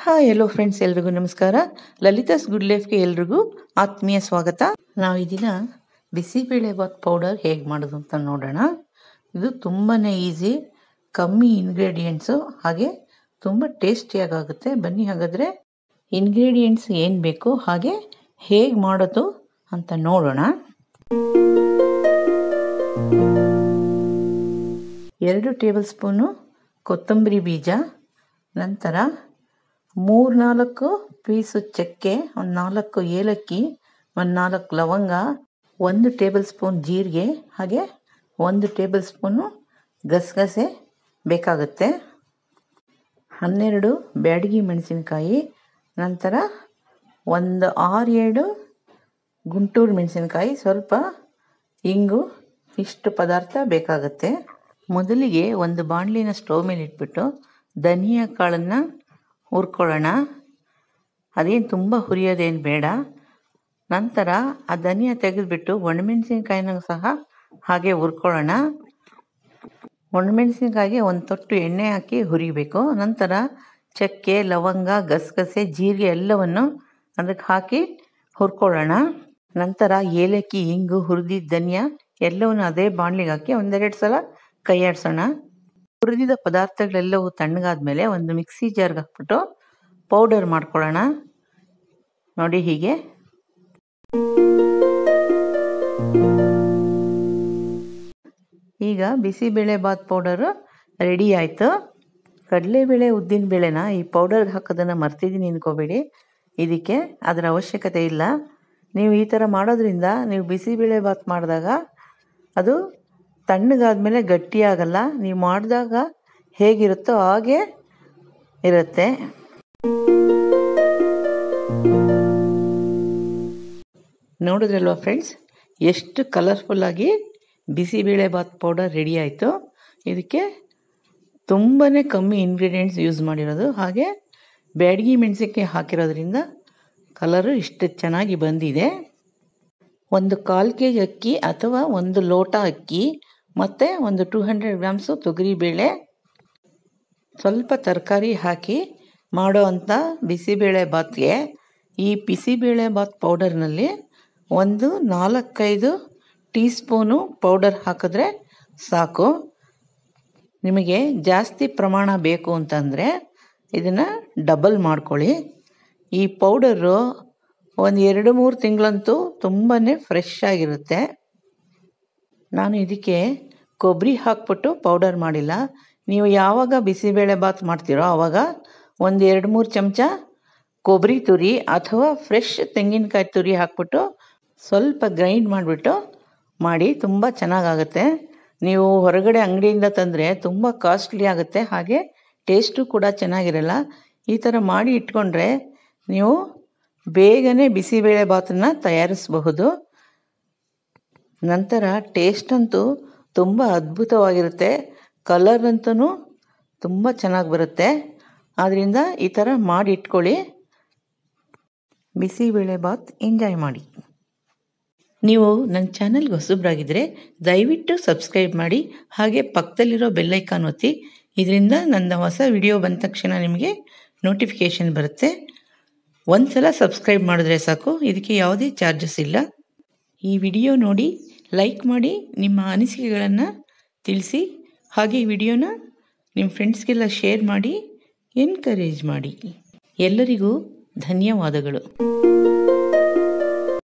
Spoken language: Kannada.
ಹಾಯ್ ಎಲ್ಲೋ ಫ್ರೆಂಡ್ಸ್ ಎಲ್ರಿಗೂ ನಮಸ್ಕಾರ ಲಲಿತಾಸ್ ಗುಡ್ ಲೈಫ್ಗೆ ಎಲ್ರಿಗೂ ಆತ್ಮೀಯ ಸ್ವಾಗತ ನಾವು ಈ ದಿನ ಬಿಸಿಬೇಳೆಬಾತ್ ಪೌಡರ್ ಹೇಗೆ ಮಾಡೋದು ಅಂತ ನೋಡೋಣ ಇದು ತುಂಬಾ ಈಸಿ ಕಮ್ಮಿ ಇಂಗ್ರೀಡಿಯೆಂಟ್ಸು ಹಾಗೆ ತುಂಬ ಟೇಸ್ಟಿಯಾಗುತ್ತೆ ಬನ್ನಿ ಹಾಗಾದರೆ ಇಂಗ್ರೀಡಿಯೆಂಟ್ಸ್ ಏನು ಬೇಕು ಹಾಗೆ ಹೇಗೆ ಮಾಡೋದು ಅಂತ ನೋಡೋಣ ಎರಡು ಟೇಬಲ್ ಸ್ಪೂನು ಕೊತ್ತಂಬರಿ ಬೀಜ ನಂತರ ಮೂರ್ನಾಲ್ಕು ಪೀಸು ಚಕ್ಕೆ ಒಂದು ನಾಲ್ಕು ಏಲಕ್ಕಿ ಒಂದು ನಾಲ್ಕು ಲವಂಗ ಒಂದು ಟೇಬಲ್ ಸ್ಪೂನ್ ಜೀರಿಗೆ ಹಾಗೆ ಒಂದು ಟೇಬಲ್ ಸ್ಪೂನು ಗಸಗಸೆ ಬೇಕಾಗುತ್ತೆ ಹನ್ನೆರಡು ಬ್ಯಾಡಗಿ ಮೆಣಸಿನಕಾಯಿ ನಂತರ ಒಂದು ಆರು ಏಳು ಗುಂಟೂರು ಮೆಣಸಿನಕಾಯಿ ಸ್ವಲ್ಪ ಇಂಗು ಇಷ್ಟು ಪದಾರ್ಥ ಬೇಕಾಗುತ್ತೆ ಮೊದಲಿಗೆ ಒಂದು ಬಾಣಲಿನ ಸ್ಟವ್ ಮೇಲೆ ಇಟ್ಬಿಟ್ಟು ಧನಿಯಾ ಕಾಳನ್ನು ಹುರ್ಕೊಳ್ಳೋಣ ಅದೇನು ತುಂಬ ಹುರಿಯೋದೇನು ಬೇಡ ನಂತರ ಆ ಧನಿಯಾ ತೆಗೆದುಬಿಟ್ಟು ಒಣಮೆಣಸಿನ್ಕಾಯಿನ ಸಹ ಹಾಗೆ ಹುರ್ಕೊಳ್ಳೋಣ ಒಣಮೆಣಸಿನ್ಕಾಯಿಗೆ ಒಂದು ತೊಟ್ಟು ಎಣ್ಣೆ ಹಾಕಿ ಹುರಿಬೇಕು ನಂತರ ಚಕ್ಕೆ ಲವಂಗ ಗಸಗಸೆ ಜೀರಿಗೆ ಎಲ್ಲವನ್ನು ಅದಕ್ಕೆ ಹಾಕಿ ಹುರ್ಕೊಳ್ಳೋಣ ನಂತರ ಏಲಕ್ಕಿ ಹಿಂಗು ಹುರಿದಿದ್ದ ಧನಿಯಾ ಎಲ್ಲವನ್ನು ಅದೇ ಬಾಣಲಿಗೆ ಹಾಕಿ ಒಂದೆರಡು ಸಲ ಕೈ ಆಡಿಸೋಣ ಹುರಿದಿದ ಪದಾರ್ಥಗಳೆಲ್ಲವೂ ತಣ್ಣಗಾದ್ಮೇಲೆ ಒಂದು ಮಿಕ್ಸಿ ಜಾರ್ಗೆ ಹಾಕ್ಬಿಟ್ಟು ಪೌಡರ್ ಮಾಡ್ಕೊಳ್ಳೋಣ ನೋಡಿ ಹೀಗೆ ಈಗ ಬಿಸಿಬೇಳೆ ಬಾತ್ ಪೌಡರು ರೆಡಿ ಆಯಿತು ಕಡಲೆಬೇಳೆ ಉದ್ದಿನ ಬೇಳೆನ ಈ ಪೌಡರ್ಗೆ ಹಾಕೋದನ್ನು ಮರ್ತಿದ್ದೀನಿ ಅನ್ಕೋಬೇಡಿ ಇದಕ್ಕೆ ಅದರ ಅವಶ್ಯಕತೆ ಇಲ್ಲ ನೀವು ಈ ಥರ ಮಾಡೋದ್ರಿಂದ ನೀವು ಬಿಸಿಬೇಳೆ ಬಾತ್ ಮಾಡಿದಾಗ ಅದು ತಣ್ಣಗಾದ್ಮೇಲೆ ಗಟ್ಟಿಯಾಗಲ್ಲ ನೀವು ಮಾಡಿದಾಗ ಹೇಗಿರುತ್ತೋ ಹಾಗೆ ಇರುತ್ತೆ ನೋಡಿದ್ರಲ್ವ ಫ್ರೆಂಡ್ಸ್ ಎಷ್ಟು ಕಲರ್ಫುಲ್ಲಾಗಿ ಬಿಸಿಬೇಳೆ ಬಾತ್ ಪೌಡರ್ ರೆಡಿ ಆಯಿತು ಇದಕ್ಕೆ ತುಂಬಾ ಕಮ್ಮಿ ಇಂಗ್ರೀಡಿಯೆಂಟ್ಸ್ ಯೂಸ್ ಮಾಡಿರೋದು ಹಾಗೆ ಬ್ಯಾಡಗಿ ಮೆಣಸಿನ್ಕಾಯಿ ಹಾಕಿರೋದ್ರಿಂದ ಕಲರು ಇಷ್ಟು ಚೆನ್ನಾಗಿ ಬಂದಿದೆ ಒಂದು ಕಾಲು ಕೆ ಜಿ ಅಕ್ಕಿ ಅಥವಾ ಒಂದು ಲೋಟ ಅಕ್ಕಿ ಮತ್ತು ಒಂದು ಟೂ ಹಂಡ್ರೆಡ್ ಗ್ರಾಮ್ಸು ತೊಗರಿಬೇಳೆ ಸ್ವಲ್ಪ ತರಕಾರಿ ಹಾಕಿ ಮಾಡೋ ಅಂಥ ಬಿಸಿಬೇಳೆ ಬಾತ್ಗೆ ಈ ಬಿಸಿಬೇಳೆ ಬಾತ್ ಪೌಡರ್ನಲ್ಲಿ ಒಂದು ನಾಲ್ಕೈದು ಟೀ ಸ್ಪೂನು ಪೌಡರ್ ಹಾಕಿದ್ರೆ ಸಾಕು ನಿಮಗೆ ಜಾಸ್ತಿ ಪ್ರಮಾಣ ಬೇಕು ಅಂತಂದರೆ ಇದನ್ನು ಡಬಲ್ ಮಾಡ್ಕೊಳ್ಳಿ ಈ ಪೌಡರು ಒಂದು ಎರಡು ಮೂರು ತಿಂಗಳಂತೂ ತುಂಬಾ ಫ್ರೆಶ್ ಆಗಿರುತ್ತೆ ನಾನು ಇದಕ್ಕೆ ಕೊಬ್ಬರಿ ಹಾಕ್ಬಿಟ್ಟು ಪೌಡರ್ ಮಾಡಿಲ್ಲ ನೀವು ಯಾವಾಗ ಬಿಸಿಬೇಳೆ ಬಾತ್ ಮಾಡ್ತೀರೋ ಆವಾಗ ಒಂದು ಎರಡು ಮೂರು ಚಮಚ ಕೊಬ್ಬರಿ ತುರಿ ಅಥವಾ ಫ್ರೆಶ್ ತೆಂಗಿನಕಾಯಿ ತುರಿ ಹಾಕ್ಬಿಟ್ಟು ಸ್ವಲ್ಪ ಗ್ರೈಂಡ್ ಮಾಡಿಬಿಟ್ಟು ಮಾಡಿ ತುಂಬ ಚೆನ್ನಾಗಾಗುತ್ತೆ ನೀವು ಹೊರಗಡೆ ಅಂಗಡಿಯಿಂದ ತಂದರೆ ತುಂಬ ಕಾಸ್ಟ್ಲಿ ಆಗುತ್ತೆ ಹಾಗೆ ಟೇಸ್ಟು ಕೂಡ ಚೆನ್ನಾಗಿರಲ್ಲ ಈ ಥರ ಮಾಡಿ ಇಟ್ಕೊಂಡ್ರೆ ನೀವು ಬೇಗನೆ ಬಿಸಿಬೇಳೆ ಬಾತನ್ನು ತಯಾರಿಸಬಹುದು ನಂತರ ಟೇಸ್ಟ್ ಅಂತೂ ತುಂಬ ಅದ್ಭುತವಾಗಿರುತ್ತೆ ಕಲರ್ ಅಂತೂ ತುಂಬ ಚೆನ್ನಾಗಿ ಬರುತ್ತೆ ಆದ್ದರಿಂದ ಈ ಥರ ಮಾಡಿ ಇಟ್ಕೊಳ್ಳಿ ಬಿಸಿಬೇಳೆ ಬಾತ್ ಎಂಜಾಯ್ ಮಾಡಿ ನೀವು ನನ್ನ ಚಾನಲ್ಗೆ ಹೊಸಬ್ರಾಗಿದ್ದರೆ ದಯವಿಟ್ಟು ಸಬ್ಸ್ಕ್ರೈಬ್ ಮಾಡಿ ಹಾಗೆ ಪಕ್ಕದಲ್ಲಿರೋ ಬೆಲ್ಲೈಕಾನ್ ಒತ್ತಿ ಇದರಿಂದ ನನ್ನ ಹೊಸ ವಿಡಿಯೋ ಬಂದ ತಕ್ಷಣ ನಿಮಗೆ ನೋಟಿಫಿಕೇಷನ್ ಬರುತ್ತೆ ಒಂದು ಸಲ ಸಬ್ಸ್ಕ್ರೈಬ್ ಮಾಡಿದ್ರೆ ಸಾಕು ಇದಕ್ಕೆ ಯಾವುದೇ ಚಾರ್ಜಸ್ ಇಲ್ಲ ಈ ವಿಡಿಯೋ ನೋಡಿ ಲೈಕ್ ಮಾಡಿ ನಿಮ್ಮ ಅನಿಸಿಕೆಗಳನ್ನು ತಿಳಿಸಿ ಹಾಗೆ ಈ ವಿಡಿಯೋನ ನಿಮ್ಮ ಫ್ರೆಂಡ್ಸ್ಗೆಲ್ಲ ಶೇರ್ ಮಾಡಿ ಎನ್ಕರೇಜ್ ಮಾಡಿ ಎಲ್ಲರಿಗೂ ಧನ್ಯವಾದಗಳು